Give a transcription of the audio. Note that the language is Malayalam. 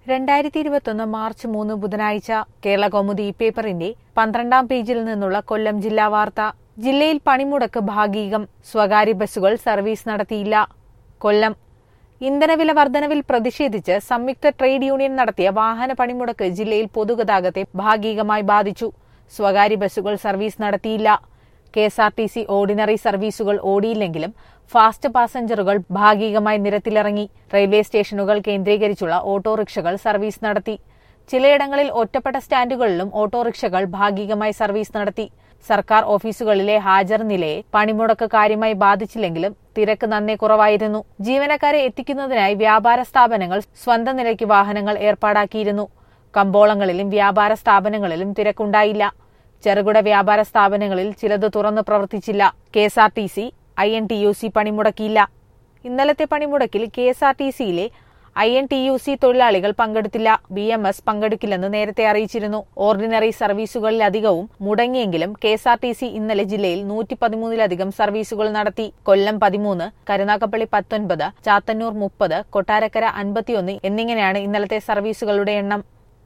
രണ്ടായിരത്തി ഇരുപത്തൊന്ന് മാർച്ച് മൂന്ന് ബുധനാഴ്ച കേരള കൗമുദി ഈ പേപ്പറിന്റെ പന്ത്രണ്ടാം പേജിൽ നിന്നുള്ള കൊല്ലം ജില്ലാ വാർത്ത ജില്ലയിൽ പണിമുടക്ക് ഭാഗികം സ്വകാര്യ ബസ്സുകൾ സർവീസ് നടത്തിയില്ല കൊല്ലം ഇന്ധനവില വർധനവിൽ പ്രതിഷേധിച്ച് സംയുക്ത ട്രേഡ് യൂണിയൻ നടത്തിയ വാഹന പണിമുടക്ക് ജില്ലയിൽ പൊതുഗതാഗത്തെ ഭാഗികമായി ബാധിച്ചു സ്വകാര്യ ബസ്സുകൾ സർവീസ് നടത്തിയില്ല K S R T C ordinary സർവീസുകൾ ഓടിയില്ലെങ്കിലും ഫാസ്റ്റ് പാസഞ്ചറുകൾ ഭാഗികമായി നിരത്തിലിറങ്ങി റെയിൽവേ സ്റ്റേഷനുകൾ കേന്ദ്രീകരിച്ചുള്ള ഓട്ടോറിക്ഷകൾ സർവീസ് നടത്തി ചിലയിടങ്ങളിൽ ഒറ്റപ്പെട്ട സ്റ്റാൻഡുകളിലും ഓട്ടോറിക്ഷകൾ ഭാഗികമായി സർവീസ് നടത്തി സർക്കാർ ഓഫീസുകളിലെ ഹാജർ നിലയെ പണിമുടക്ക് കാര്യമായി ബാധിച്ചില്ലെങ്കിലും തിരക്ക് നന്നേ കുറവായിരുന്നു ജീവനക്കാരെ എത്തിക്കുന്നതിനായി വ്യാപാര സ്ഥാപനങ്ങൾ സ്വന്തം നിലയ്ക്ക് വാഹനങ്ങൾ ഏർപ്പാടാക്കിയിരുന്നു കമ്പോളങ്ങളിലും വ്യാപാര സ്ഥാപനങ്ങളിലും തിരക്കുണ്ടായില്ല ചെറുകിട വ്യാപാര സ്ഥാപനങ്ങളിൽ ചിലത് തുറന്നു പ്രവർത്തിച്ചില്ല K S R T C I N T U C പണിമുടക്കിയില്ല ഇന്നലത്തെ പണിമുടക്കിൽ കെ എസ് ആർ ടി സിയിലെ I N T U C തൊഴിലാളികൾ പങ്കെടുത്തില്ല ബി എം എസ് പങ്കെടുക്കില്ലെന്ന് നേരത്തെ അറിയിച്ചിരുന്നു ഓർഡിനറി സർവീസുകളിലധികവും മുടങ്ങിയെങ്കിലും K S R T C ഇന്നലെ ജില്ലയിൽ നൂറ്റി പതിമൂന്നിലധികം സർവീസുകൾ നടത്തി കൊല്ലം പതിമൂന്ന് കരുനാഗപ്പള്ളി പത്തൊൻപത് ചാത്തന്നൂർ മുപ്പത് കൊട്ടാരക്കര അൻപത്തിയൊന്ന് എന്നിങ്ങനെയാണ് ഇന്നലത്തെ സർവീസുകളുടെ എണ്ണം